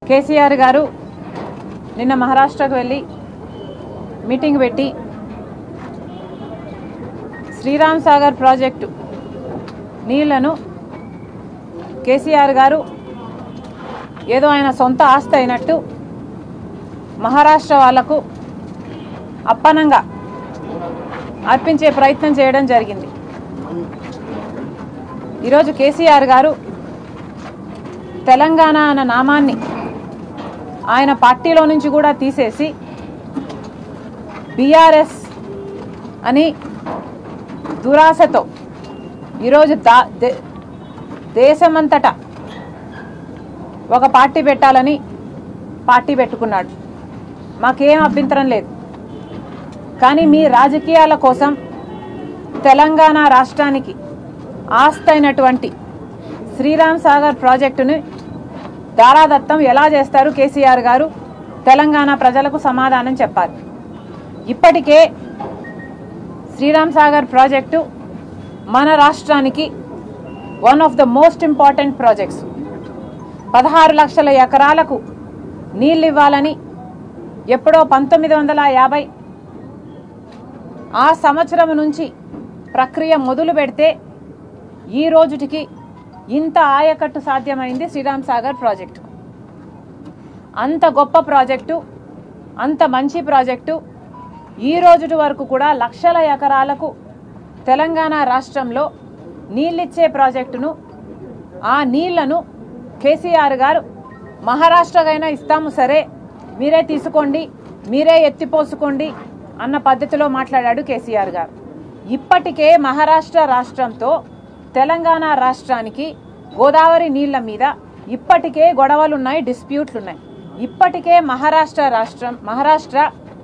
కేసీఆర్ గారు నిన్న మహారాష్ట్రకు వెళ్ళి మీటింగ్ పెట్టి శ్రీరామ్ సాగర్ ప్రాజెక్టు నీళ్లను కేసీఆర్ గారు ఏదో ఆయన సొంత ఆస్తి అయినట్టు మహారాష్ట్ర వాళ్లకు అప్పనంగా అర్పించే ప్రయత్నం చేయడం జరిగింది ఈరోజు కేసీఆర్ గారు తెలంగాణ అన్న నామాన్ని ఆయన పార్టీలో నుంచి కూడా తీసేసి బీఆర్ఎస్ అని దురాశతో ఈరోజు దా దే- దేశమంతటా ఒక పార్టీ పెట్టాలని పార్టీ పెట్టుకున్నాడు మాకేం అభ్యంతరం లేదు కానీ మీ రాజకీయాల కోసం తెలంగాణ రాష్ట్రానికి ఆస్తైనటువంటి శ్రీరామ్ సాగర్ ప్రాజెక్టుని దారాదత్తం ఎలా చేస్తారు కేసీఆర్ గారు తెలంగాణ ప్రజలకు సమాధానం చెప్పాలి ఇప్పటికే శ్రీరామ్ సాగర్ ప్రాజెక్టు మన రాష్ట్రానికి one of the most important projects పదహారు లక్షల ఎకరాలకు నీళ్ళు ఇవ్వాలని ఎప్పుడో పంతొమ్మిది వందల యాభై ఆ సంవత్సరం నుంచి ప్రక్రియ మొదలు పెడితే ఈ రోజుటికి ఇంత ఆయకట్టు సాధ్యమైంది శ్రీరామ్ సాగర్ ప్రాజెక్టు అంత గొప్ప ప్రాజెక్టు అంత మంచి ప్రాజెక్టు ఈ రోజుటి వరకు కూడా లక్షల ఎకరాలకు తెలంగాణ రాష్ట్రంలో నీళ్ళిచ్చే ప్రాజెక్టును ఆ నీళ్లను కేసీఆర్ గారు మహారాష్ట్రకైనా ఇస్తాము సరే మీరే తీసుకోండి మీరే ఎత్తిపోసుకోండి అన్న పద్ధతిలో మాట్లాడాడు కేసీఆర్ గారు ఇప్పటికే మహారాష్ట్ర రాష్ట్రంతో తెలంగాణ రాష్ట్రానికి గోదావరి నీళ్ల మీద ఇప్పటికే గొడవలున్నాయి డిస్ప్యూట్లు ఉన్నాయి ఇప్పటికే మహారాష్ట్ర రాష్ట్రం మహారాష్ట్ర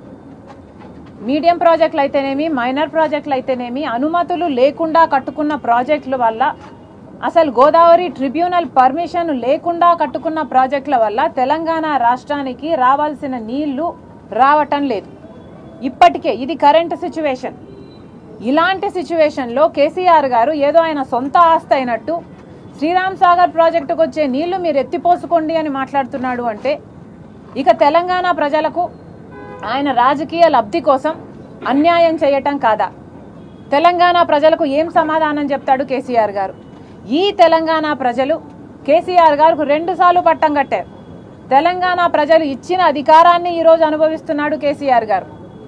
మీడియం ప్రాజెక్టులు అయితేనేమి మైనర్ ప్రాజెక్టులు అయితేనేమి అనుమతులు లేకుండా కట్టుకున్న ప్రాజెక్టుల వల్ల అసలు గోదావరి ట్రిబ్యునల్ పర్మిషన్ లేకుండా కట్టుకున్న ప్రాజెక్టుల వల్ల తెలంగాణ రాష్ట్రానికి రావాల్సిన నీళ్లు రావటం లేదు ఇప్పటికే ఇది కరెంట్ సిచ్యువేషన్ ఇలాంటి సిచ్యువేషన్లో కేసీఆర్ గారు ఏదో ఆయన సొంత ఆస్తి అయినట్టు శ్రీరామ్ సాగర్ ప్రాజెక్టుకు వచ్చే నీళ్లు మీరు ఎత్తిపోసుకోండి అని మాట్లాడుతున్నాడు అంటే ఇక తెలంగాణ ప్రజలకు ఆయన రాజకీయ లబ్ధి కోసం అన్యాయం చేయటం కాదా తెలంగాణ ప్రజలకు ఏం సమాధానం చెప్తాడు కేసీఆర్ గారు ఈ తెలంగాణ ప్రజలు కేసీఆర్ గారికి రెండుసార్లు పట్టం కట్టారు తెలంగాణ ప్రజలు ఇచ్చిన అధికారాన్ని ఈరోజు అనుభవిస్తున్నాడు కేసీఆర్ గారు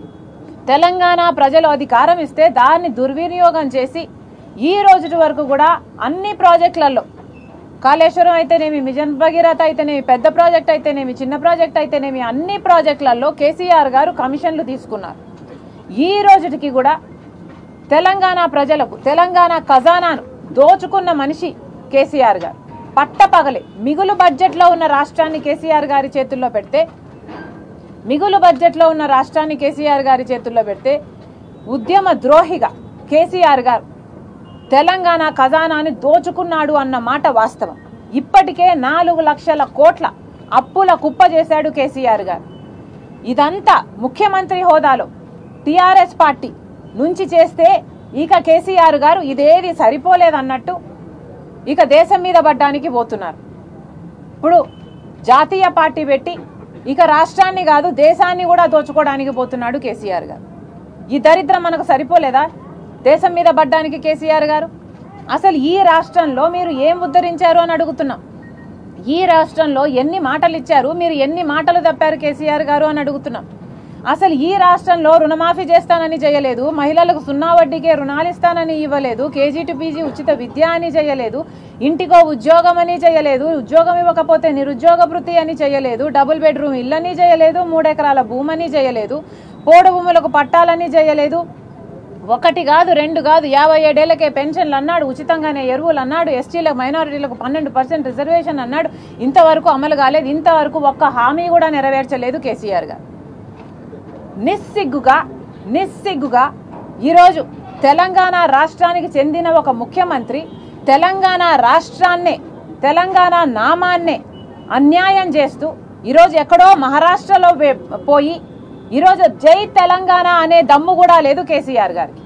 తెలంగాణ ప్రజలు అధికారం ఇస్తే దాన్ని దుర్వినియోగం చేసి ఈ రోజు వరకు కూడా అన్ని ప్రాజెక్టులలో కాళేశ్వరం అయితేనేమి మిజన్ భగీరథ అయితేనేమి పెద్ద ప్రాజెక్ట్ అయితేనేమి చిన్న ప్రాజెక్ట్ అయితేనేమి అన్ని ప్రాజెక్టులలో కేసీఆర్ గారు కమిషన్లు తీసుకున్నారు ఈ రోజుకి కూడా తెలంగాణ ప్రజలకు తెలంగాణ ఖజానాను దోచుకున్న మనిషి కేసీఆర్ గారు పట్టపగలే మిగులు బడ్జెట్లో ఉన్న రాష్ట్రాన్ని కేసీఆర్ గారి చేతుల్లో పెడితే మిగులు బడ్జెట్లో ఉన్న రాష్ట్రాన్ని కేసీఆర్ గారి చేతుల్లో పెడితే ఉద్యమ ద్రోహిగా కేసీఆర్ గారు తెలంగాణ ఖజానాని దోచుకున్నాడు అన్న మాట వాస్తవం ఇప్పటికే నాలుగు లక్షల కోట్ల అప్పుల కుప్ప చేశాడు కేసీఆర్ గారు ఇదంతా ముఖ్యమంత్రి హోదాలో టిఆర్ఎస్ పార్టీ నుంచి చేస్తే ఇక కేసీఆర్ గారు ఇదేది సరిపోలేదన్నట్టు ఇక దేశం మీద పడ్డానికి పోతున్నారు ఇప్పుడు జాతీయ పార్టీ పెట్టి ఇక రాష్ట్రాన్ని కాదు దేశాన్ని కూడా దోచుకోవడానికి పోతున్నాడు కేసీఆర్ గారు ఈ దరిద్రం మనకు సరిపోలేదా దేశం మీద పడ్డానికి కేసీఆర్ గారు అసలు ఈ రాష్ట్రంలో మీరు ఏం ఉద్ధరించారు అని అడుగుతున్నాం ఈ రాష్ట్రంలో ఎన్ని మాటలు ఇచ్చారు మీరు ఎన్ని మాటలు తప్పారు కేసీఆర్ గారు అని అడుగుతున్నాం అసలు ఈ రాష్ట్రంలో రుణమాఫీ చేస్తానని చేయలేదు మహిళలకు సున్నా వడ్డీకే రుణాలు ఇస్తానని ఇవ్వలేదు కేజీ టు పీజీ ఉచిత విద్య అని చేయలేదు ఇంటికో ఉద్యోగం అని చేయలేదు ఉద్యోగం ఇవ్వకపోతే నిరుద్యోగ వృత్తి అని చేయలేదు డబుల్ బెడ్రూమ్ ఇల్లని చేయలేదు మూడెకరాల భూమని చేయలేదు పోడు భూములకు పట్టాలని చేయలేదు ఒకటి కాదు రెండు కాదు యాభై ఏడేళ్లకే పెన్షన్లు అన్నాడు ఉచితంగానే ఎరువులు అన్నాడు ఎస్టీలకు మైనారిటీలకు పన్నెండు పర్సెంట్ రిజర్వేషన్ అన్నాడు ఇంతవరకు అమలు కాలేదు ఇంతవరకు ఒక్క హామీ కూడా నెరవేర్చలేదు కేసీఆర్ గారు నిస్సిగ్గుగా నిస్సిగ్గుగా ఈరోజు తెలంగాణ రాష్ట్రానికి చెందిన ఒక ముఖ్యమంత్రి తెలంగాణ రాష్ట్రాన్నే తెలంగాణ నామాన్నే అన్యాయం చేస్తూ ఈరోజు ఎక్కడో మహారాష్ట్రలో వే- పోయి ఈరోజు జై తెలంగాణ అనే దమ్ము కూడా లేదు కేసీఆర్ గారికి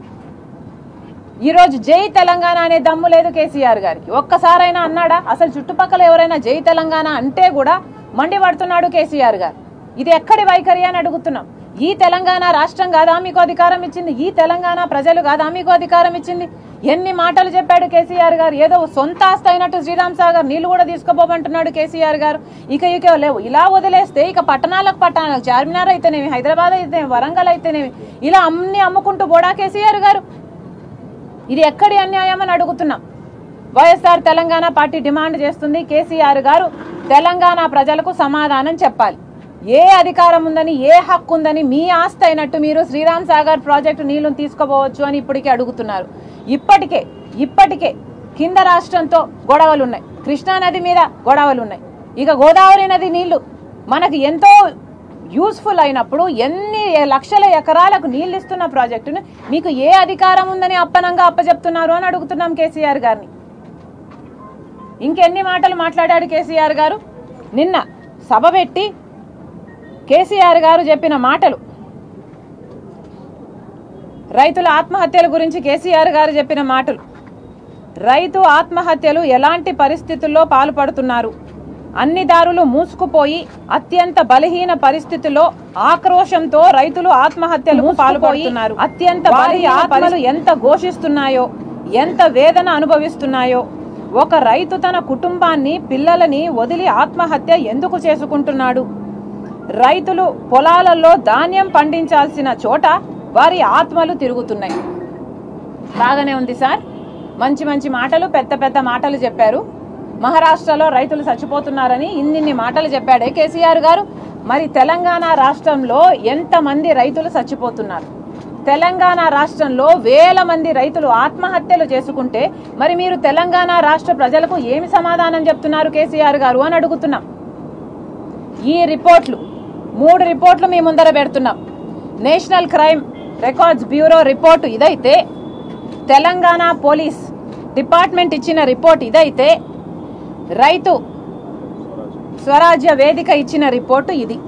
ఈరోజు జై తెలంగాణ అనే దమ్ము లేదు కేసీఆర్ గారికి ఒక్కసారైనా అన్నాడా అసలు చుట్టుపక్కల ఎవరైనా జై తెలంగాణ అంటే కూడా మండిపడుతున్నాడు కేసీఆర్ గారు ఇది ఎక్కడి వైఖరి అని అడుగుతున్నాం ఈ తెలంగాణ రాష్ట్రం కాదా మీకు అధికారం ఇచ్చింది ఈ తెలంగాణ ప్రజలు కాదా మీకు అధికారం ఇచ్చింది ఎన్ని మాటలు చెప్పాడు కేసీఆర్ గారు ఏదో సొంత ఆస్తి అయినట్టు శ్రీరామ్ సాగర్ నీళ్లు కూడా తీసుకోపోమంటున్నాడు కేసీఆర్ గారు ఇక ఇక లేవు ఇలా వదిలేస్తే ఇక పట్టణాలకు పట్టణాలకు చార్మినార్ అయితేనేమి హైదరాబాద్ అయితేనేమి వరంగల్ అయితేనేమి ఇలా అన్ని అమ్ముకుంటూ పోడా కేసీఆర్ గారు ఇది ఎక్కడి అన్యాయం అని అడుగుతున్నాం వైఎస్ఆర్ తెలంగాణ పార్టీ డిమాండ్ చేస్తుంది కేసీఆర్ గారు తెలంగాణ ప్రజలకు సమాధానం చెప్పాలి ఏ అధికారం ఉందని ఏ హక్కు ఉందని మీ ఆస్తి అయినట్టు మీరు శ్రీరామ్ సాగర్ ప్రాజెక్టు నీళ్లను తీసుకోపోవచ్చు అని ఇప్పటికే అడుగుతున్నారు ఇప్పటికే ఇప్పటికే కింద రాష్ట్రంతో గొడవలు ఉన్నాయి కృష్ణానది మీద గొడవలు ఉన్నాయి ఇక గోదావరి నది నీళ్లు మనకు ఎంతో యూస్ఫుల్ అయినప్పుడు ఎన్ని లక్షల ఎకరాలకు నీళ్ళు ఇస్తున్న ప్రాజెక్టును మీకు ఏ అధికారం ఉందని అప్పనంగా అప్పచెప్తున్నారు అని అడుగుతున్నాం కేసీఆర్ గారిని ఇంకెన్ని మాటలు మాట్లాడాడు కేసీఆర్ గారు నిన్న సభ పెట్టి కేసీఆర్ గారు చెప్పిన మాటలు రైతుల ఆత్మహత్యల గురించి కేసీఆర్ గారు చెప్పిన మాటలు రైతు ఆత్మహత్యలు ఎలాంటి పరిస్థితుల్లో పాల్పడుతున్నారు అన్ని దారులు మూసుకుపోయి అత్యంత బలహీన పరిస్థితుల్లో ఆక్రోశంతో రైతులు ఆత్మహత్యలకు పాల్పడుతున్నారు అత్యంత బలహీన ఆత్మలు ఎంత ఘోషిస్తున్నాయో ఎంత వేదన అనుభవిస్తున్నాయో ఒక రైతు తన కుటుంబాన్ని పిల్లలని వదిలి ఆత్మహత్య ఎందుకు చేసుకుంటున్నాడు రైతులు పొలాలలో ధాన్యం పండించాల్సిన చోట వారి ఆత్మలు తిరుగుతున్నాయి బాగానే ఉంది సార్ మంచి మంచి మాటలు పెద్ద పెద్ద మాటలు చెప్పారు మహారాష్ట్రలో రైతులు చచ్చిపోతున్నారని ఇన్నిన్ని మాటలు చెప్పాడే కేసీఆర్ గారు మరి తెలంగాణ రాష్ట్రంలో ఎంతమంది రైతులు చచ్చిపోతున్నారు తెలంగాణ రాష్ట్రంలో వేల మంది రైతులు ఆత్మహత్యలు చేసుకుంటే మరి మీరు తెలంగాణ రాష్ట్ర ప్రజలకు ఏమి సమాధానం చెప్తున్నారు కేసీఆర్ గారు అని అడుగుతున్నాం ఈ రిపోర్ట్లు మూడు రిపోర్ట్లు మీ ముందర పెడుతున్నాం national crime records bureau report ఇదైతే తెలంగాణ పోలీస్ డిపార్ట్మెంట్ ఇచ్చిన రిపోర్ట్ ఇదైతే రైతు స్వరాజ్య వేదిక ఇచ్చిన రిపోర్టు ఇది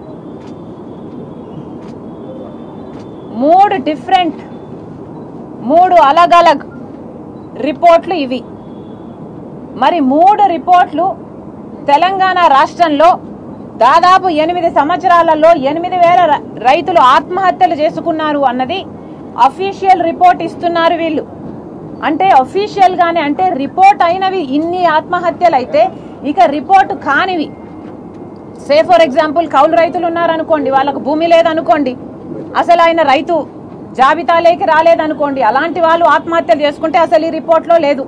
మూడు డిఫరెంట్ మూడు అలగ్ అలగ్ రిపోర్ట్లు ఇవి మరి మూడు రిపోర్ట్లు తెలంగాణ రాష్ట్రంలో దాదాపు ఎనిమిది సంవత్సరాలలో ఎనిమిది వేల ర- రైతులు ఆత్మహత్యలు చేసుకున్నారు అన్నది అఫీషియల్ రిపోర్ట్ ఇస్తున్నారు వీళ్ళు అంటే అఫీషియల్ గానే అంటే రిపోర్ట్ అయినవి ఇన్ని ఆత్మహత్యలు అయితే ఇక రిపోర్ట్ కానివి సే ఫర్ ఎగ్జాంపుల్ కౌలు రైతులు ఉన్నారనుకోండి వాళ్ళకు భూమి లేదనుకోండి అసలు ఆయన రైతు జాబితాలోకి రాలేదనుకోండి అలాంటి వాళ్ళు ఆత్మహత్యలు చేసుకుంటే అసలు ఈ రిపోర్ట్లో లేదు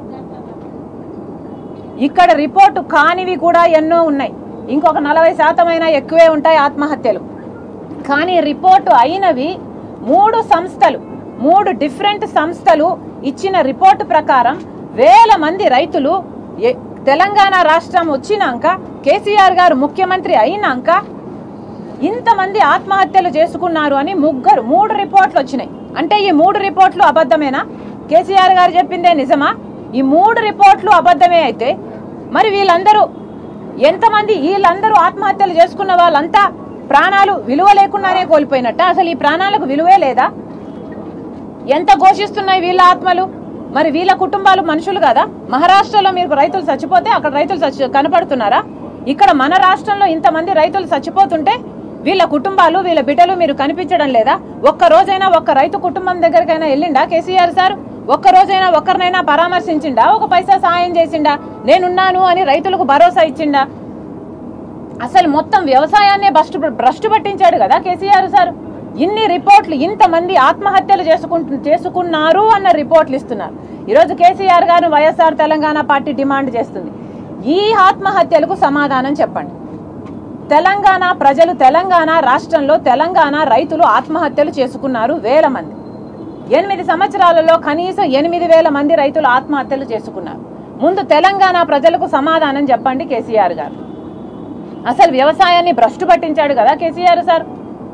ఇక్కడ రిపోర్టు కానివి కూడా ఎన్నో ఉన్నాయి ఇంకొక నలభై శాతం అయినా ఎక్కువే ఉంటాయి ఆత్మహత్యలు కానీ రిపోర్టు అయినవి మూడు సంస్థలు మూడు డిఫరెంట్ సంస్థలు ఇచ్చిన రిపోర్టు ప్రకారం వేల మంది రైతులు ఎ- తెలంగాణ రాష్ట్రం వచ్చినాక కేసీఆర్ గారు ముఖ్యమంత్రి అయినాక ఇంతమంది ఆత్మహత్యలు చేసుకున్నారు అని ముగ్గురు మూడు రిపోర్ట్లు వచ్చినాయి అంటే ఈ మూడు రిపోర్ట్లు అబద్ధమేనా కేసీఆర్ గారు చెప్పిందే నిజమా ఈ మూడు రిపోర్ట్లు అబద్ధమే అయితే మరి వీళ్ళందరూ ఎంతమంది వీళ్ళందరూ ఆత్మహత్యలు చేసుకున్న వాళ్ళంతా ప్రాణాలు విలువ లేకుండానే కోల్పోయినట్ట అసలు ఈ ప్రాణాలకు విలువే లేదా ఎంత ఘోషిస్తున్నాయి వీళ్ళ ఆత్మలు మరి వీళ్ళ కుటుంబాలు మనుషులు కదా మహారాష్ట్రలో మీరు రైతులు చచ్చిపోతే అక్కడ రైతులు చచ్చి కనపడుతున్నారా ఇక్కడ మన రాష్ట్రంలో ఇంతమంది రైతులు చచ్చిపోతుంటే వీళ్ళ కుటుంబాలు వీళ్ళ బిడ్డలు మీరు కనిపించడం లేదా ఒక్క రోజైనా ఒక్క రైతు కుటుంబం దగ్గరికైనా వెళ్ళిండా కేసీఆర్ సార్ ఒక్క రోజైనా ఒక్కరినైనా పరామర్శించిండా ఒక పైసా సాయం చేసిండా నేనున్నాను అని రైతులకు భరోసా ఇచ్చిండా అసలు మొత్తం వ్యవసాయాన్నే భ్రష్టు భ్రష్టు పట్టించాడు కదా కేసీఆర్ సార్ ఇన్ని రిపోర్ట్లు ఇంతమంది ఆత్మహత్యలు చేసుకుంటు చేసుకున్నారు అన్న రిపోర్ట్లు ఇస్తున్నారు ఈరోజు కేసీఆర్ గారు వైఎస్ఆర్ తెలంగాణ పార్టీ డిమాండ్ చేస్తుంది ఈ ఆత్మహత్యలకు సమాధానం చెప్పండి తెలంగాణ ప్రజలు తెలంగాణ రాష్ట్రంలో తెలంగాణ రైతులు ఆత్మహత్యలు చేసుకున్నారు వేల మంది ఎనిమిది సంవత్సరాలలో కనీసం ఎనిమిది వేల మంది రైతులు ఆత్మహత్యలు చేసుకున్నారు ముందు తెలంగాణ ప్రజలకు సమాధానం చెప్పండి కేసీఆర్ గారు అసలు వ్యవసాయాన్ని భ్రష్టు పట్టించాడు కదా కేసీఆర్ సార్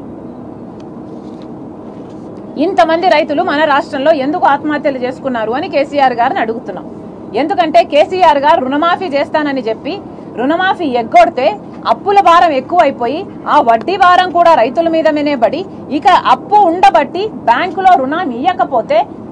ఇంతమంది రైతులు మన రాష్ట్రంలో ఎందుకు ఆత్మహత్యలు చేసుకున్నారు అని కేసీఆర్ గారిని అడుగుతున్నాం ఎందుకంటే కేసీఆర్ గారు రుణమాఫీ చేస్తానని చెప్పి రుణమాఫీ ఎగ్గొడితే అప్పుల భారం ఎక్కువైపోయి ఆ వడ్డీ భారం కూడా రైతుల మీద పడి ఇక అప్పు ఉండబట్టి బ్యాంకులో రుణం ఇయ్యకపోతే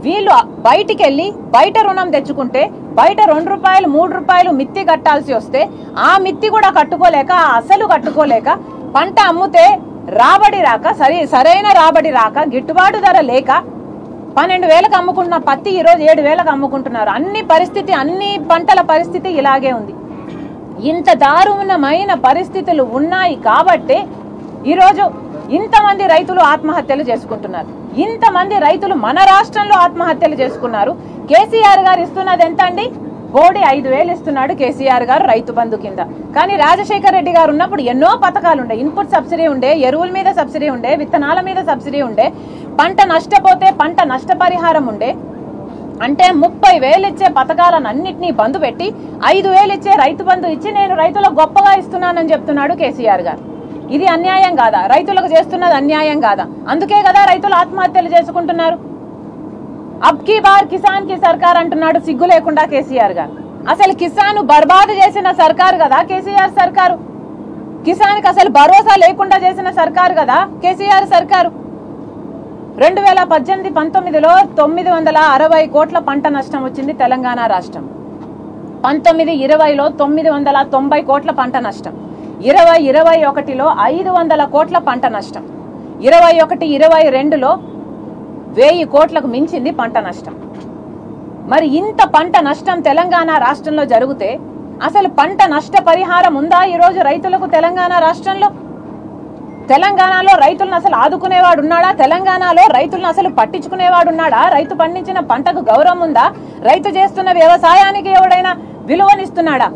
వీళ్ళు బయటికి వెళ్ళి బయట రుణం తెచ్చుకుంటే బయట రెండు రూపాయలు మూడు రూపాయలు మిత్తి కట్టాల్సి వస్తే ఆ మిత్తి కూడా కట్టుకోలేక ఆ అసలు కట్టుకోలేక పంట అమ్ముతే రాబడి రాక సరి సరైన రాబడి రాక గిట్టుబాటు ధర లేక పన్నెండు వేలకు అమ్ముకుంటున్న పత్తి ఈరోజు ఏడు వేలకు అమ్ముకుంటున్నారు అన్ని పరిస్థితి అన్ని పంటల పరిస్థితి ఇలాగే ఉంది ఇంత దారుణమైన పరిస్థితులు ఉన్నాయి కాబట్టే ఈరోజు ఇంతమంది రైతులు ఆత్మహత్యలు చేసుకుంటున్నారు ఇంతమంది రైతులు మన రాష్ట్రంలో ఆత్మహత్యలు చేసుకున్నారు కేసీఆర్ గారు ఇస్తున్నది ఎంత అండి బోడి ఐదు వేలు ఇస్తున్నాడు కేసీఆర్ గారు రైతు బంధు కింద కానీ రాజశేఖర రెడ్డి గారు ఉన్నప్పుడు ఎన్నో పథకాలు ఉండే ఇన్పుట్ సబ్సిడీ ఉండే ఎరువుల మీద సబ్సిడీ ఉండే విత్తనాల మీద సబ్సిడీ ఉండే పంట నష్టపోతే పంట నష్టపరిహారం ఉండే అంటే ముప్పై వేలు ఇచ్చే పథకాలను అన్నింటినీ బంధు పెట్టి ఐదు వేలు ఇచ్చే రైతు బంధు ఇచ్చి నేను రైతులకు గొప్పగా ఇస్తున్నానని చెప్తున్నాడు కేసీఆర్ గారు ఇది అన్యాయం కాదా రైతులకు చేస్తున్నది అన్యాయం కాదా అందుకే కదా రైతులు ఆత్మహత్యలు చేసుకుంటున్నారు అబ్ కీ బార్ కిసాన్ కి సర్కార్ అంటున్నాడు సిగ్గు లేకుండా కేసీఆర్ గారు అసలు కిసాన్ బర్బాదు చేసిన సర్కారు కదా కేసీఆర్ సర్కారు కిసాన్కి అసలు భరోసా లేకుండా చేసిన సర్కారు కదా కేసీఆర్ సర్కారు రెండు వేల పద్దెనిమిది పంతొమ్మిదిలో తొమ్మిది వందల అరవై కోట్ల పంట నష్టం వచ్చింది తెలంగాణ రాష్ట్రం పంతొమ్మిది ఇరవైలో తొమ్మిది వందల తొంభై కోట్ల పంట నష్టం ఇరవై ఇరవై ఒకటిలో ఐదు వందల కోట్ల పంట నష్టం ఇరవై ఒకటి ఇరవై రెండులో వెయ్యి కోట్లకు మించింది పంట నష్టం మరి ఇంత పంట నష్టం తెలంగాణ రాష్ట్రంలో జరిగితే అసలు పంట నష్ట పరిహారం ఉందా ఈరోజు రైతులకు తెలంగాణ రాష్ట్రంలో తెలంగాణలో రైతులను అసలు ఆదుకునేవాడు ఉన్నాడా తెలంగాణలో రైతులను అసలు పట్టించుకునేవాడు ఉన్నాడా రైతు పండించిన పంటకు గౌరవం ఉందా రైతు చేస్తున్న వ్యవసాయానికి ఎవడైనా విలువనిస్తున్నాడా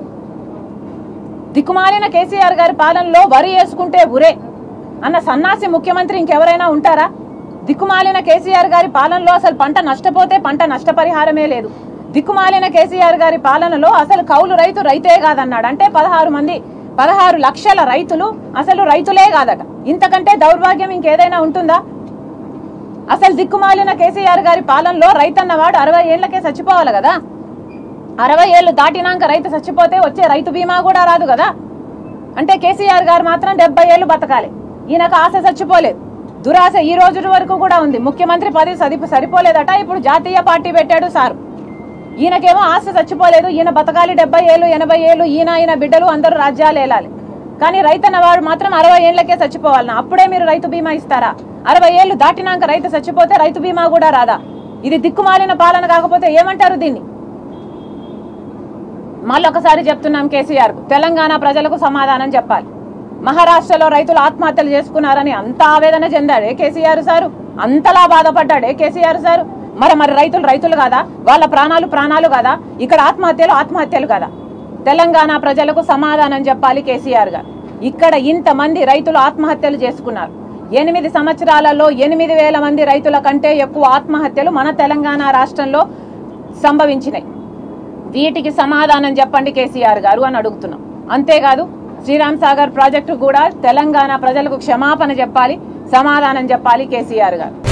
దిక్కుమాలిన కేసీఆర్ గారి పాలనలో వరి వేసుకుంటే ఉరే అన్న సన్నాసి ముఖ్యమంత్రి ఇంకెవరైనా ఉంటారా దిక్కుమాలిన కేసీఆర్ గారి పాలనలో అసలు పంట నష్టపోతే పంట నష్టపరిహారమే లేదు దిక్కుమాలిన కేసీఆర్ గారి పాలనలో అసలు కౌలు రైతు రైతే కాదన్నాడు అంటే పదహారు మంది పదహారు లక్షల రైతులు అసలు రైతులే కాదట ఇంతకంటే దౌర్భాగ్యం ఇంకేదైనా ఉంటుందా అసలు దిక్కుమాలిన కేసీఆర్ గారి పాలనలో రైతన్నవాడు అరవై ఏళ్లకే చచ్చిపోవాలి కదా అరవై ఏళ్ళు దాటినాక రైతు చచ్చిపోతే వచ్చే రైతు బీమా కూడా రాదు కదా అంటే కేసీఆర్ గారు మాత్రం డెబ్బై ఏళ్ళు బతకాలి ఈయనకు ఆశ చచ్చిపోలేదు దురాశ ఈ రోజు వరకు కూడా ఉంది ముఖ్యమంత్రి పదవి సరి సరిపోలేదట ఇప్పుడు జాతీయ పార్టీ పెట్టాడు సారు ఈయనకేమో ఆశ చచ్చిపోలేదు ఈయన బతకాలి డెబ్బై ఏళ్ళు ఎనభై ఏళ్ళు ఈయన ఈయన బిడ్డలు అందరూ రాజ్యాలు ఏలాలి కానీ రైతన్న వాడు మాత్రం అరవై ఏళ్లకే చచ్చిపోవాలన్నా అప్పుడే మీరు రైతు బీమా ఇస్తారా అరవై ఏళ్ళు దాటినాక రైతు చచ్చిపోతే రైతు బీమా కూడా రాదా ఇది దిక్కుమాలిన పాలన కాకపోతే ఏమంటారు దీన్ని మళ్ళొకసారి చెప్తున్నాం కేసీఆర్ కు తెలంగాణ ప్రజలకు సమాధానం చెప్పాలి మహారాష్ట్రలో రైతులు ఆత్మహత్యలు చేసుకున్నారని అంత ఆవేదన చెందాడే కేసీఆర్ సారు అంతలా బాధపడ్డాడే కేసీఆర్ సారు మరి మరి రైతులు రైతులు కాదా వాళ్ళ ప్రాణాలు ప్రాణాలు కాదా ఇక్కడ ఆత్మహత్యలు ఆత్మహత్యలు కాదా తెలంగాణ ప్రజలకు సమాధానం చెప్పాలి కేసీఆర్ గారు ఇక్కడ ఇంతమంది రైతులు ఆత్మహత్యలు చేసుకున్నారు ఎనిమిది సంవత్సరాలలో ఎనిమిది వేల మంది రైతుల కంటే ఎక్కువ ఆత్మహత్యలు మన తెలంగాణ రాష్ట్రంలో సంభవించినాయి వీటికి సమాధానం చెప్పండి కేసీఆర్ గారు అని అడుగుతున్నాం అంతేకాదు శ్రీరామ్ సాగర్ ప్రాజెక్టు కూడా తెలంగాణ ప్రజలకు క్షమాపణ చెప్పాలి సమాధానం చెప్పాలి కేసీఆర్ గారు